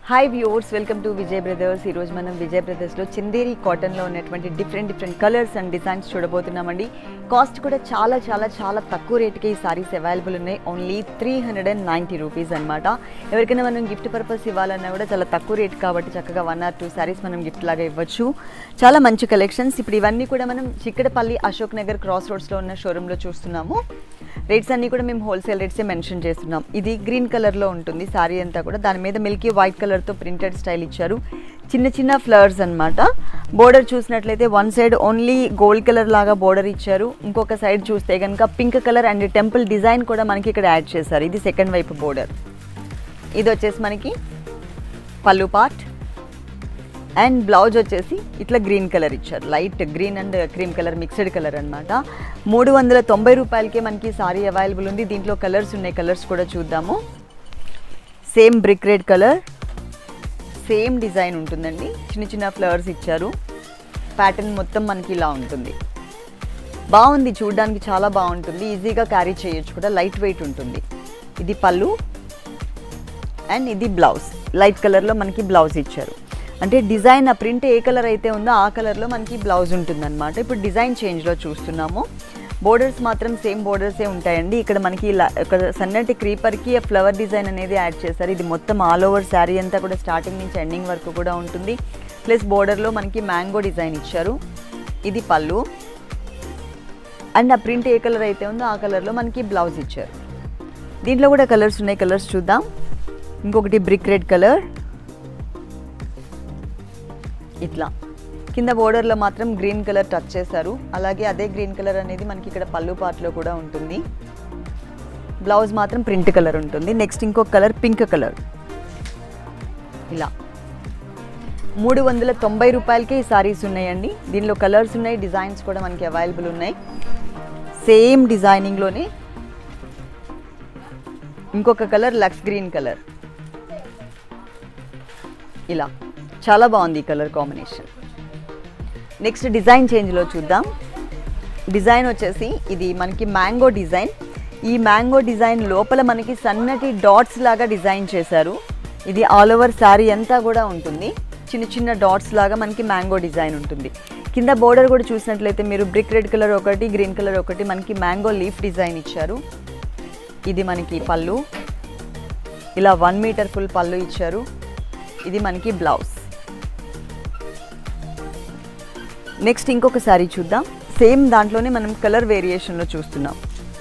hi viewers welcome to Vijay Brothers ఈరోజు మనం విజయ్ బ్రదర్స్లో చందేరి కాటన్లో ఉన్నటువంటి different different colours and designs చూడబోతున్నామండి కాస్ట్ కూడా చాలా చాలా చాలా తక్కువ రేటుకి ఈ సారీస్ అవైలబుల్ ఉన్నాయి only three hundred and ninety rupees అనమాట ఎవరికైనా మనం గిఫ్ట్ పర్పస్ ఇవ్వాలన్నా కూడా చాలా తక్కువ రేట్ కాబట్టి చక్కగా వన్ ఆర్ టూ సారీస్ మనం గిఫ్ట్ లాగా ఇవ్వచ్చు చాలా మంచి కలెక్షన్స్ ఇప్పుడు ఇవన్నీ కూడా మనం చిక్కడపల్లి అశోక్ నగర్ క్రాస్ రోడ్స్లో ఉన్న షోరూంలో చూస్తున్నాము రేట్స్ అన్నీ కూడా మేము హోల్సేల్ రేట్సే మెన్షన్ చేస్తున్నాం ఇది గ్రీన్ కలర్లో ఉంటుంది సారీ అంతా కూడా దాని మీద మిల్కీ వైట్ కలర్తో ప్రింటెడ్ స్టైల్ ఇచ్చారు చిన్న చిన్న ఫ్లవర్స్ అన్నమాట బోర్డర్ చూసినట్లయితే one side only gold colour లాగా బోర్డర్ ఇచ్చారు ఇంకొక సైడ్ చూస్తే కనుక pink colour and temple design కూడా మనకి ఇక్కడ యాడ్ చేశారు ఇది సెకండ్ వైపు బోర్డర్ ఇది వచ్చేసి మనకి పళ్ళు పార్ట్ అండ్ బ్లౌజ్ వచ్చేసి ఇట్లా గ్రీన్ కలర్ ఇచ్చారు light green and cream colour mixed colour అనమాట మూడు వందల తొంభై రూపాయలకే మనకి సారీ అవైలబుల్ ఉంది దీంట్లో కలర్స్ ఉన్నాయి కలర్స్ కూడా చూద్దాము same brick red colour same design ఉంటుందండి చిన్న చిన్న ఫ్లవర్స్ ఇచ్చారు ప్యాటర్న్ మొత్తం మనకి ఇలా ఉంటుంది బాగుంది చూడడానికి చాలా బాగుంటుంది ఈజీగా క్యారీ చేయొచ్చు కూడా లైట్ వెయిట్ ఉంటుంది ఇది పళ్ళు అండ్ ఇది బ్లౌజ్ లైట్ కలర్లో మనకి బ్లౌజ్ ఇచ్చారు అంటే డిజైన్ ఆ ప్రింట్ ఏ కలర్ అయితే ఉందో ఆ కలర్లో మనకి బ్లౌజ్ ఉంటుందన్నమాట ఇప్పుడు డిజైన్ చేంజ్లో చూస్తున్నాము బోర్డర్స్ మాత్రం సేమ్ బోర్డర్సే ఉంటాయండి ఇక్కడ మనకి ఇలా ఇక్కడ సన్నటి క్రీపర్కి ఆ ఫ్లవర్ డిజైన్ అనేది యాడ్ చేశారు ఇది మొత్తం ఆల్ ఓవర్ శారీ అంతా కూడా స్టార్టింగ్ నుంచి ఎండింగ్ వరకు కూడా ఉంటుంది ప్లస్ బోర్డర్లో మనకి మ్యాంగో డిజైన్ ఇచ్చారు ఇది పళ్ళు అండ్ ఆ ప్రింట్ ఏ కలర్ అయితే ఉందో ఆ కలర్లో మనకి బ్లౌజ్ ఇచ్చారు దీంట్లో కూడా కలర్స్ ఉన్నాయి కలర్స్ చూద్దాం ఇంకొకటి బ్రిక్ రెడ్ కలర్ ఇట్లా కింద బోర్డర్లో మాత్రం గ్రీన్ కలర్ టచ్ చేశారు అలాగే అదే గ్రీన్ కలర్ అనేది మనకి ఇక్కడ పళ్ళు పార్ట్లో కూడా ఉంటుంది బ్లౌజ్ మాత్రం ప్రింట్ కలర్ ఉంటుంది నెక్స్ట్ ఇంకొక కలర్ పింక్ కలర్ ఇలా మూడు వందల తొంభై రూపాయలకే ఈ సారీస్ ఉన్నాయండి దీనిలో కలర్స్ ఉన్నాయి డిజైన్స్ కూడా మనకి అవైలబుల్ ఉన్నాయి సేమ్ డిజైనింగ్లోనే ఇంకొక కలర్ లక్స్ గ్రీన్ కలర్ ఇలా చాలా బాగుంది ఈ కలర్ కాంబినేషన్ నెక్స్ట్ డిజైన్ చేంజ్లో చూద్దాం డిజైన్ వచ్చేసి ఇది మనకి మ్యాంగో డిజైన్ ఈ మ్యాంగో డిజైన్ లోపల మనకి సన్నటి డాట్స్ లాగా డిజైన్ చేశారు ఇది ఆల్ ఓవర్ శారీ అంతా కూడా ఉంటుంది చిన్న చిన్న డాట్స్ లాగా మనకి మ్యాంగో డిజైన్ ఉంటుంది కింద బోర్డర్ కూడా చూసినట్లయితే మీరు బ్రిక్ రెడ్ కలర్ ఒకటి గ్రీన్ కలర్ ఒకటి మనకి మ్యాంగో లీఫ్ డిజైన్ ఇచ్చారు ఇది మనకి పళ్ళు ఇలా వన్ మీటర్ ఫుల్ పళ్ళు ఇచ్చారు ఇది మనకి బ్లౌజ్ నెక్స్ట్ ఇంకొక సారీ చూద్దాం సేమ్ దాంట్లోనే మనం కలర్ వేరియేషన్లో చూస్తున్నాం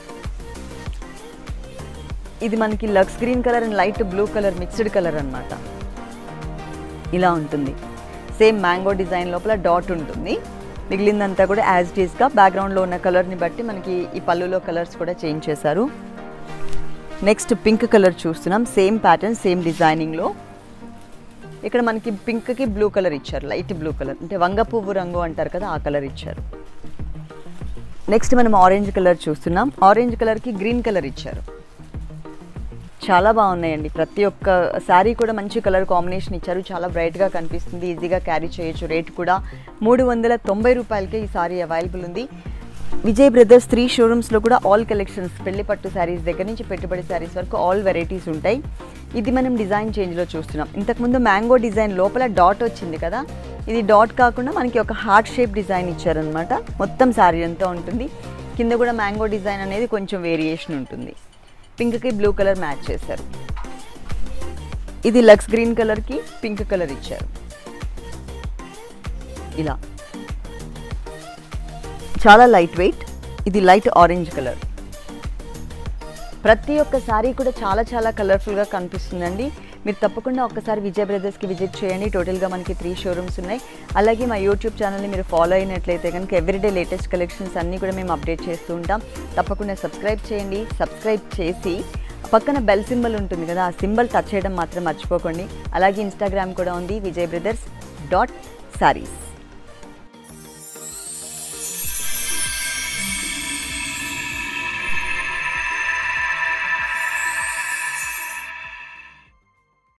ఇది మనకి lux green colour and light blue colour mixed colour అన్నమాట ఇలా ఉంటుంది సేమ్ మ్యాంగో డిజైన్ లోపల డాట్ ఉంటుంది మిగిలిందంతా కూడా యాజ్ ఇట్ ఈస్గా బ్యాక్గ్రౌండ్లో ఉన్న కలర్ని బట్టి మనకి ఈ పళ్ళులో కలర్స్ కూడా చేంజ్ చేశారు నెక్స్ట్ పింక్ కలర్ చూస్తున్నాం సేమ్ ప్యాటర్న్ సేమ్ డిజైనింగ్లో ఇక్కడ మనకి పింక్కి బ్లూ కలర్ ఇచ్చారు లైట్ బ్లూ కలర్ అంటే వంగ పువ్వు రంగు అంటారు కదా ఆ కలర్ ఇచ్చారు నెక్స్ట్ మనం ఆరెంజ్ కలర్ చూస్తున్నాం ఆరెంజ్ కలర్కి గ్రీన్ కలర్ ఇచ్చారు చాలా బాగున్నాయండి ప్రతి ఒక్క శారీ కూడా మంచి కలర్ కాంబినేషన్ ఇచ్చారు చాలా బ్రైట్గా కనిపిస్తుంది ఈజీగా క్యారీ చేయొచ్చు రేట్ కూడా మూడు వందల తొంభై రూపాయలకే ఈ సారీ అవైలబుల్ ఉంది విజయ్ బ్రదర్స్ త్రీ షోరూమ్స్లో కూడా ఆల్ కలెక్షన్స్ పెళ్లి పట్టు శారీస్ దగ్గర నుంచి పెట్టుబడి శారీస్ వరకు ఆల్ వెరైటీస్ ఉంటాయి ఇది మనం డిజైన్ చేంజ్లో చూస్తున్నాం ఇంతకుముందు మ్యాంగో డిజైన్ లోపల డాట్ వచ్చింది కదా ఇది డాట్ కాకుండా మనకి ఒక హార్ట్ షేప్ డిజైన్ ఇచ్చారనమాట మొత్తం శారీ అంతా ఉంటుంది కింద కూడా మ్యాంగో డిజైన్ అనేది కొంచెం వేరియేషన్ ఉంటుంది పింక్కి బ్లూ కలర్ మ్యాచ్ చేశారు ఇది లక్స్ గ్రీన్ కలర్కి పింక్ కలర్ ఇచ్చారు ఇలా చాలా లైట్ వెయిట్ ఇది లైట్ ఆరెంజ్ కలర్ ప్రతి ఒక్క శారీ కూడా చాలా చాలా కలర్ఫుల్గా కనిపిస్తుందండి మీరు తప్పకుండా ఒక్కసారి విజయ్ బ్రదర్స్కి విజిట్ చేయండి టోటల్గా మనకి త్రీ షోరూమ్స్ ఉన్నాయి అలాగే మా యూట్యూబ్ ఛానల్ని మీరు ఫాలో అయినట్లయితే కనుక ఎవ్రీడే లేటెస్ట్ కలెక్షన్స్ అన్నీ కూడా మేము అప్డేట్ చేస్తూ ఉంటాం తప్పకుండా సబ్స్క్రైబ్ చేయండి సబ్స్క్రైబ్ చేసి పక్కన బెల్ సింబల్ ఉంటుంది కదా ఆ సింబల్ టచ్ చేయడం మాత్రం మర్చిపోకండి అలాగే ఇన్స్టాగ్రామ్ కూడా ఉంది విజయ్ బ్రదర్స్ డాట్ సారీస్